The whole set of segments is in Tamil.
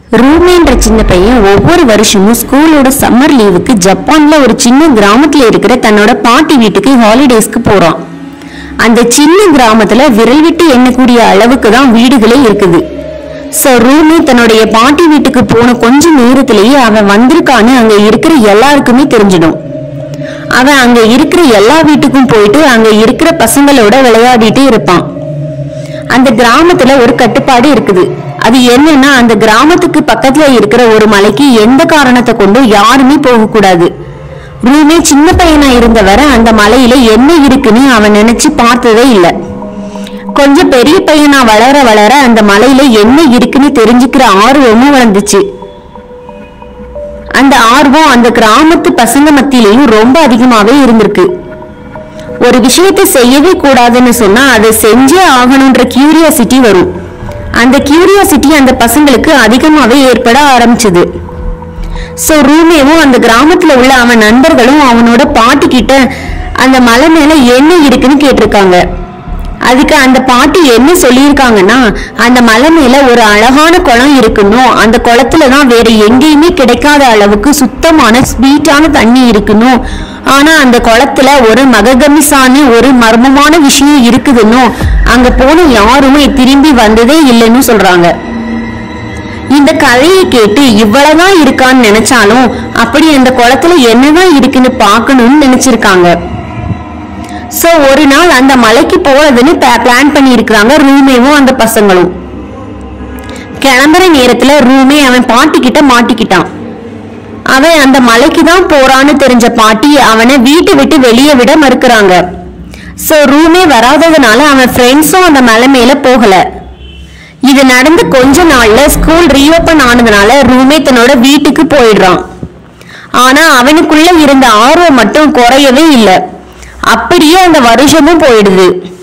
ரூமேன்ற சின்ன பையன் ஒவ்வொரு வருஷமும் ஸ்கூலோட சம்மர் லீவுக்கு ஜப்பான்ல ஒரு சின்ன கிராமத்துல இருக்கிற தன்னோட பாட்டி வீட்டுக்கு ஹாலிடேஸ்க்கு போறான் அந்த சின்ன கிராமத்துல விரல் விட்டு எண்ணக்கூடிய அளவுக்கு தான் வீடுகளே இருக்குது சோ ரூமி தன்னுடைய பாட்டி வீட்டுக்கு போன கொஞ்ச நேரத்திலேயே அவன் வந்திருக்கான்னு அங்க இருக்கிற எல்லாருக்குமே தெரிஞ்சிடும் அவன் அங்க இருக்கிற எல்லா வீட்டுக்கும் போயிட்டு அங்க இருக்கிற பசங்களோட விளையாடிட்டு இருப்பான் அந்த கிராமத்துல ஒரு கட்டுப்பாடு இருக்குது அது என்னன்னா அந்த கிராமத்துக்கு பக்கத்துல இருக்கிற ஒரு மலைக்கு எந்த காரணத்தை கொண்டு யாருமே போக கூடாது ரூமே சின்ன பையனா இருந்தவரை அந்த மலையில என்ன இருக்குன்னு அவன் நினைச்சு பார்த்ததே இல்ல கொஞ்சம் பெரிய பையனா வளர வளர அந்த மலையில என்ன இருக்குன்னு தெரிஞ்சுக்கிற ஆர்வமும் வளர்ந்துச்சு அந்த ஆர்வம் அந்த கிராமத்து பசங்க மத்தியிலையும் ரொம்ப அதிகமாவே இருந்திருக்கு ஒரு விஷயத்தை செய்யவே கூடாதுன்னு சொன்னா அதை செஞ்சே ஆகணும்ன்ற கியூரியாசிட்டி வரும் அந்த கியூரியாசிட்டி அந்த பசங்களுக்கு அதிகமாவே ஏற்பட ஆரம்பிச்சது சோ ரூமேவும் அந்த கிராமத்துல உள்ள அவன் நண்பர்களும் அவனோட பாட்டி கிட்ட அந்த மலை மேல என்ன இருக்குன்னு கேட்டிருக்காங்க அதுக்கு அந்த பாட்டி என்ன சொல்லியிருக்காங்கன்னா அந்த மலை மேல ஒரு அழகான குளம் இருக்கணும் அந்த குளத்துல தான் வேற எங்கேயுமே கிடைக்காத அளவுக்கு சுத்தமான ஸ்வீட்டான தண்ணி இருக்கணும் ஆனா அந்த குளத்துல ஒரு மககமிசான ஒரு மர்மமான விஷயம் இருக்குதுன்னு அங்க போன யாருமே திரும்பி வந்ததே இல்லைன்னு சொல்றாங்க இந்த கதையை கேட்டு இவ்வளவுதான் இருக்கான்னு நினைச்சாலும் அப்படி அந்த குளத்துல என்னதான் இருக்குன்னு பார்க்கணும்னு நினைச்சிருக்காங்க சோ ஒரு நாள் அந்த மலைக்கு போறதுன்னு பிளான் பண்ணி இருக்கிறாங்க ரூமேவும் அந்த பசங்களும் கிளம்புற நேரத்துல ரூமே அவன் பாட்டி கிட்ட மாட்டிக்கிட்டான் அவன் அந்த மலைக்கு தான் போறான்னு தெரிஞ்ச பாட்டி அவனை வீட்டை விட்டு வெளியே விட மறுக்கிறாங்க சோ ரூமே வராததுனால அவன் ஃப்ரெண்ட்ஸும் அந்த மலை மேல போகல இது நடந்து கொஞ்ச நாள்ல ஸ்கூல் ரீஓபன் ஆனதுனால ரூமே தன்னோட வீட்டுக்கு போயிடுறான் ஆனா அவனுக்குள்ள இருந்த ஆர்வம் மட்டும் குறையவே இல்லை அப்படியே அந்த வருஷமும் போயிடுது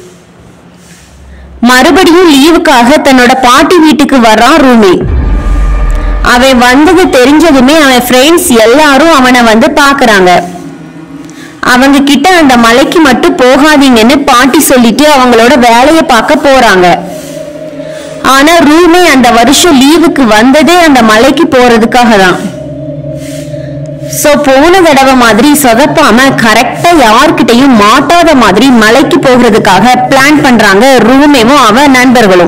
மறுபடியும் லீவுக்காக தன்னோட பாட்டி வீட்டுக்கு வர்றான் ரூமி அவன் வந்தது தெரிஞ்சதுமே அவன் ஃப்ரெண்ட்ஸ் எல்லாரும் அவனை வந்து பாக்குறாங்க அவங்க கிட்ட அந்த மலைக்கு மட்டும் போகாதீங்கன்னு பாட்டி சொல்லிட்டு அவங்களோட வேலையை பார்க்க போறாங்க ஆனா ரூமே அந்த வருஷம் லீவுக்கு வந்ததே அந்த மலைக்கு போறதுக்காக தான் சோ போன தடவை மாதிரி சொதப்பாம கரெக்டா யார்கிட்டயும் மாட்டாத மாதிரி மலைக்கு போகிறதுக்காக பிளான் பண்றாங்க ரூமேவும் அவன் நண்பர்களும்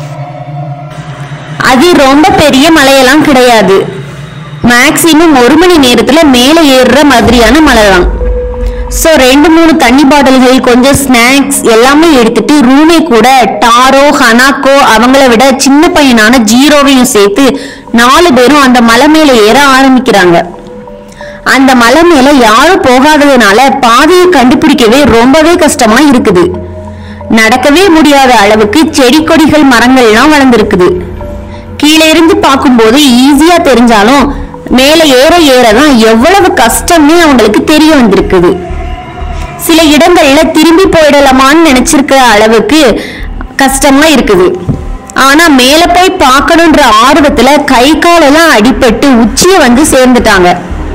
அது ரொம்ப பெரிய மலையெல்லாம் கிடையாது மேக்சிமம் ஒரு மணி நேரத்துல மேலே ஏறுற மாதிரியான மலை தான் சோ ரெண்டு மூணு தண்ணி பாட்டில்கள் கொஞ்சம் ஸ்நாக்ஸ் எல்லாமே எடுத்துட்டு ரூமே கூட டாரோ ஹனாக்கோ அவங்கள விட சின்ன பையனான ஜீரோவையும் சேர்த்து நாலு பேரும் அந்த மலை மேல ஏற ஆரம்பிக்கிறாங்க அந்த மலை மேல யாரும் போகாததுனால பாதையை கண்டுபிடிக்கவே ரொம்பவே கஷ்டமா இருக்குது நடக்கவே முடியாத அளவுக்கு செடி கொடிகள் மரங்கள்லாம் வளர்ந்துருக்குது கீழே இருந்து பார்க்கும்போது ஈஸியா தெரிஞ்சாலும் மேலே ஏற ஏறதான் எவ்வளவு கஷ்டம்னு அவங்களுக்கு தெரிய வந்திருக்குது சில இடங்கள்ல திரும்பி போயிடலாமான்னு நினைச்சிருக்கிற அளவுக்கு கஷ்டமா இருக்குது ஆனா மேல போய் பார்க்கணுன்ற ஆர்வத்துல கை காலெல்லாம் அடிபட்டு உச்சிய வந்து சேர்ந்துட்டாங்க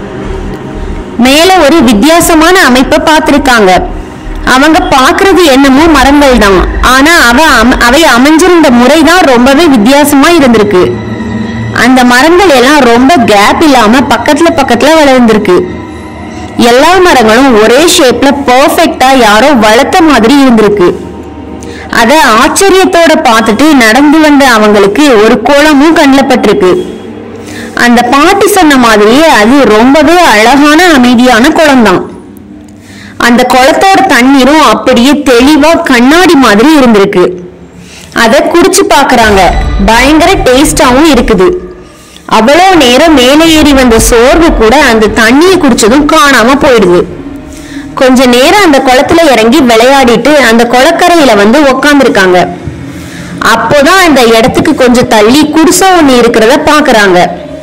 மேல ஒரு வித்தியாசமான அமைப்பை பார்த்திருக்காங்க அவங்க பார்க்கிறது என்னமோ மரங்கள் தான் ஆனா அவ அம- அவை அமைஞ்சிருந்த முறைதான் ரொம்பவே வித்தியாசமா இருந்திருக்கு அந்த மரங்கள் எல்லாம் ரொம்ப கேப் இல்லாம பக்கத்துல பக்கத்துல வளர்ந்திருக்கு எல்லா மரங்களும் ஒரே ஷேப்ல பெர்ஃபெக்ட்டா யாரோ வளர்த்த மாதிரி இருந்திருக்கு அத ஆச்சரியத்தோட பார்த்துட்டு நடந்து வந்த அவங்களுக்கு ஒரு குளமும் கண்ணில் பட்டிருக்கு அந்த பாட்டி சொன்ன மாதிரியே அது ரொம்பவே அழகான அமைதியான குளம்தான் அந்த குளத்தோட தண்ணீரும் அப்படியே தெளிவா கண்ணாடி மாதிரி இருந்திருக்கு அத குடிச்சு பார்க்கறாங்க பயங்கர டேஸ்டாவும் இருக்குது அவ்வளோ நேரம் மேலே ஏறி வந்த சோர்வு கூட அந்த தண்ணியை குடிச்சதும் காணாம போயிடுது கொஞ்ச நேரம் அந்த குளத்துல இறங்கி விளையாடிட்டு அந்த குளக்கரையில வந்து உக்காந்துருக்காங்க அப்போதான் அந்த இடத்துக்கு கொஞ்சம் தள்ளி குடிசை ஒண்ணு இருக்கிறத பாக்குறாங்க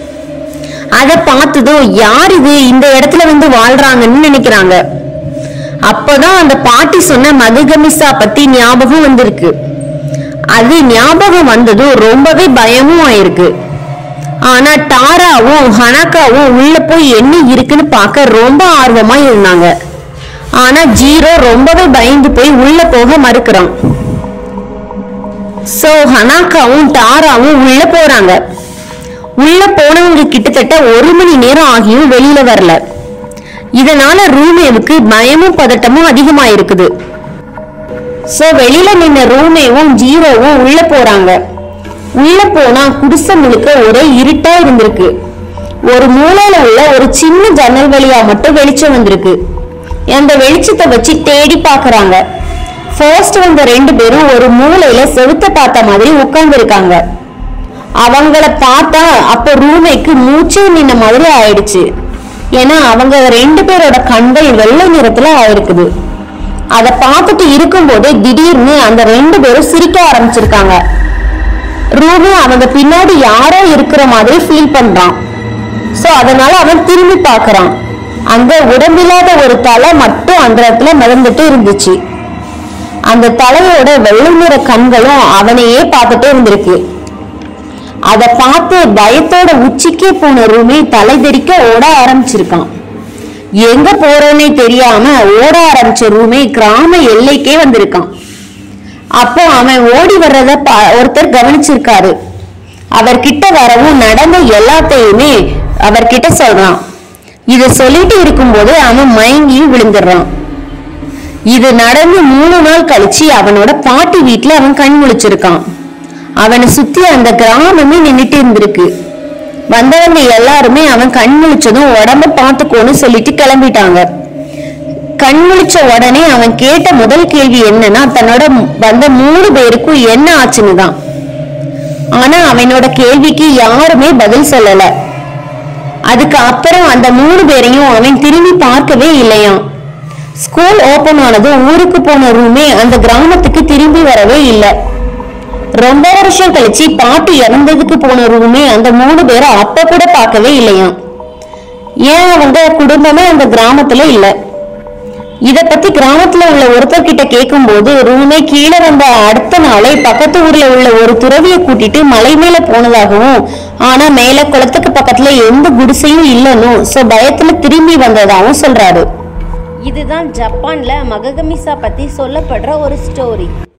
அத பார்த்ததும் யார் இது இந்த இடத்துல வந்து வாழ்றாங்கன்னு நினைக்கிறாங்க அப்பதான் அந்த பாட்டி சொன்ன மதுகமிசா பத்தி ஞாபகம் வந்திருக்கு அது ஞாபகம் வந்ததும் ரொம்பவே பயமும் ஆயிருக்கு ஆனா டாராவும் ஹனாக்காவும் உள்ள போய் என்ன இருக்குன்னு பார்க்க ரொம்ப ஆர்வமா இருந்தாங்க ஆனா ஜீரோ ரொம்பவே பயந்து போய் உள்ள போக மறுக்கிறான் சோ ஹனாக்காவும் டாராவும் உள்ள போறாங்க உள்ள போனவங்க கிட்டத்தட்ட ஒரு மணி நேரம் ஆகியும் வெளியில வரல இதனால ரூமேவுக்கு பயமும் பதட்டமும் அதிகமாயிருக்குது சோ வெளியில நின்ன ரூமேவும் ஜீரோவும் உள்ள போறாங்க உள்ள போனா குடிசை முழுக்க ஒரே இருட்டா இருந்திருக்கு ஒரு மூலையில உள்ள ஒரு சின்ன ஜன்னல் வழியா மட்டும் வெளிச்சம் வந்திருக்கு அந்த வெளிச்சத்தை வச்சு தேடி பாக்குறாங்க ஃபர்ஸ்ட் வந்த ரெண்டு பேரும் ஒரு மூலையில செவுத்த பார்த்த மாதிரி உட்கார்ந்து இருக்காங்க அவங்கள பார்த்தா அப்ப ரூமைக்கு மூச்சே நின்ன மாதிரி ஆயிடுச்சு ஏன்னா அவங்க ரெண்டு பேரோட கண்கள் வெள்ளை நிறத்துல ஆயிருக்குது அத பார்த்துட்டு இருக்கும்போது திடீர்னு அந்த ரெண்டு பேரும் சிரிக்க ஆரம்பிச்சிருக்காங்க ரூபு அவங்க பின்னாடி யாரோ இருக்கிற மாதிரி ஃபீல் பண்றான் சோ அதனால அவன் திரும்பி பார்க்கறான் அங்க உடம்பில்லாத ஒரு தலை மட்டும் அந்த இடத்துல மிதந்துட்டு இருந்துச்சு அந்த தலையோட வெள்ளை நிற கண்களும் அவனையே பார்த்துட்டே இருந்திருக்கு அத பார்த்து பயத்தோட உச்சிக்கே போன ரூமே தலை தெறிக்க ஓட ஆரம்பிச்சிருக்கான் எங்க போறோன்னே தெரியாம ஓட ஆரம்பிச்ச ரூமே கிராம எல்லைக்கே வந்திருக்கான் அப்போ அவன் ஓடி வர்றத பா- ஒருத்தர் கவனிச்சிருக்காரு அவர்கிட்ட வரவும் நடந்த எல்லாத்தையுமே அவர்கிட்ட சொல்றான் இத சொல்லிட்டு இருக்கும்போது அவன் மயங்கி விழுந்துடுறான் இது நடந்து மூணு நாள் கழிச்சு அவனோட பாட்டி வீட்டுல அவன் கண் முழிச்சிருக்கான் அவனை சுத்தி அந்த கிராமமே நின்னுட்டு இருந்திருக்கு வந்தவங்க எல்லாருமே அவன் கண் முழிச்சதும் உடம்ப பார்த்துக்கோன்னு சொல்லிட்டு கிளம்பிட்டாங்க கண் முழிச்ச உடனே அவன் கேட்ட முதல் கேள்வி என்னன்னா தன்னோட வந்த மூணு பேருக்கும் என்ன ஆச்சுன்னு தான் ஆனா அவனோட கேள்விக்கு யாருமே பதில் சொல்லல அதுக்கு அப்புறம் அந்த மூணு பேரையும் அவன் திரும்பி பார்க்கவே இல்லையாம் ஸ்கூல் ஓபன் ஆனதும் ஊருக்கு போன ரூமே அந்த கிராமத்துக்கு திரும்பி வரவே இல்லை ரொம்ப வருஷம் கழிச்சு பாட்டி இறந்ததுக்கு போன ரூமே அந்த மூணு பேரை அப்ப கூட பார்க்கவே இல்லையாம் ஏன் அவங்க குடும்பமே அந்த கிராமத்துல இல்ல இத பத்தி கிராமத்துல உள்ள ஒருத்தர் கிட்ட கேட்கும்போது ரூமே கீழே வந்த அடுத்த நாளே பக்கத்து ஊர்ல உள்ள ஒரு துறவிய கூட்டிட்டு மலை மேல போனதாகவும் ஆனா மேல குளத்துக்கு பக்கத்துல எந்த குடிசையும் இல்லைன்னும் சோ பயத்துல திரும்பி வந்ததாகவும் சொல்றாரு இதுதான் ஜப்பான்ல மககமிசா பத்தி சொல்லப்படுற ஒரு ஸ்டோரி